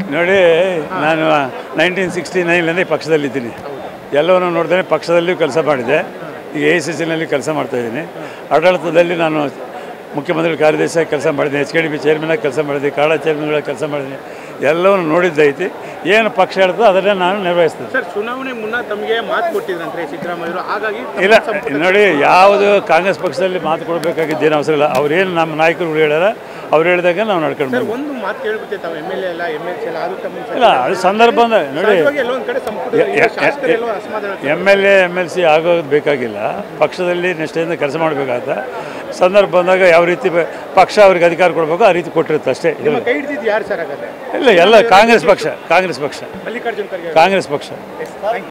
ನೋಡಿ ನಾನು nineteen sixty ನೈನ್ಲಿಂದ ಈ ಪಕ್ಷದಲ್ಲಿದ್ದೀನಿ ಎಲ್ಲವನ್ನು ನೋಡ್ತೇನೆ ಪಕ್ಷದಲ್ಲಿಯೂ ಕೆಲಸ ಮಾಡಿದೆ ಈಗ ಎ ಸಿ ಸಿನಲ್ಲಿ ಕೆಲಸ ಮಾಡ್ತಾಯಿದ್ದೀನಿ ಆಡಳಿತದಲ್ಲಿ ನಾನು ಮುಖ್ಯಮಂತ್ರಿ ಕಾರ್ಯದರ್ಶಿಯಾಗಿ ಕೆಲಸ ಮಾಡಿದ್ದೀನಿ ಎಚ್ ಕೆ ಡಿ ಬಿ ಚೇರ್ಮನಾಗಿ ಕೆಲಸ ಮಾಡಿದ್ದೀನಿ ಕಾಡ ಚೇರ್ಮನ್ಗಳ ಕೆಲಸ ಮಾಡಿದ್ದೀನಿ ಎಲ್ಲವನ್ನು ನೋಡಿದ್ದೈತಿ ಏನು ಪಕ್ಷ ಹೇಳ್ತೋ ಅದನ್ನೇ ನಾನು ನಿರ್ವಹಿಸ್ತೇನೆ ಸರ್ ಚುನಾವಣೆ ಮುನ್ನ ತಮಗೆ ಮಾತು ಕೊಟ್ಟಿದ್ರಂತೆ ಸಿದ್ದರಾಮಯ್ಯರು ಹಾಗಾಗಿ ತಮ್ಮ ಇಲ್ಲ ಸಂಪುಟ- ನೋಡಿ ಯಾವುದು ಕಾಂಗ್ರೆಸ್ ಪಕ್ಷದಲ್ಲಿ ಮಾತು ಕೊಡಬೇಕಾಗಿದ್ದೇನು ಅವಸರ ಇಲ್ಲ ಅವ್ರೇನು ನಮ್ಮ ನಾಯಕರು ಹೇಳ್ಯಾರ ಅವ್ರು ಹೇಳಿದಾಗ ನಾವು ನಡ್ಕೊಂಡು ಸರ್ ಬಂದ್ವಿ. ಒಂದು ಮಾತು ಕೇಳ್ಬಿಟ್ಟೆ ತಾವು ಎಮ್ ಎಲ್ ಎ ಎಲ್ಲ ಎಮ್ ಎಲ್ ಸಿ ಎಲ್ಲ ಅದು ತಮ್ಮ ಇಲ್ಲ ಅದು ಸಂದರ್ಭ ಬಂದ ನೋಡಿ ಸಹಜವಾಗಿ ಎಲ್ಲೋ ಒಂದ್ ಕಡೆ ಸಂಪುಟದಲ್ಲಿ ಎ- ಎ- ಶಾಸಕರೆಲ್ಲೋ ಅಸಮಾಧಾನ M L A M L C ಆಗೋದು ಬೇಕಾಗಿಲ್ಲ ಪಕ್ಷದಲ್ಲಿ ನಿಷ್ಠೆಯಿಂದ ಕೆಲಸ ಮಾಡಬೇಕಾದ ಸಂದರ್ಭ ಬಂದಾಗ ಯಾವ ರೀತಿ ಬ- ಪಕ್ಷ ಅವ್ರಿಗೆ ಅಧಿಕಾರ ಕೊಡಬೇಕು ಆ ರೀತಿ ಕೊಟ್ಟಿರುತ್ತೆ ಅಷ್ಟೇ ನಿಮ್ಮ ಕೈ ಹಿಡಿದಿದ್ದು ಯಾರು ಸರ್ ಹಾಗಾದ್ರೆ ಇಲ್ಲ ಎಲ್ಲ ಕಾಂಗ್ರೆಸ್ ಪಕ್ಷ ಕಾಂಗ್ರೆಸ್ ಪಕ್ಷ ಮಲ್ಲಿಕಾರ್ಜುನ್ ಖರ್ಗೆ ಕಾಂಗ್ರೆಸ್ ಪಕ್ಷ ಥ್ಯಾಂಕ್ ಯು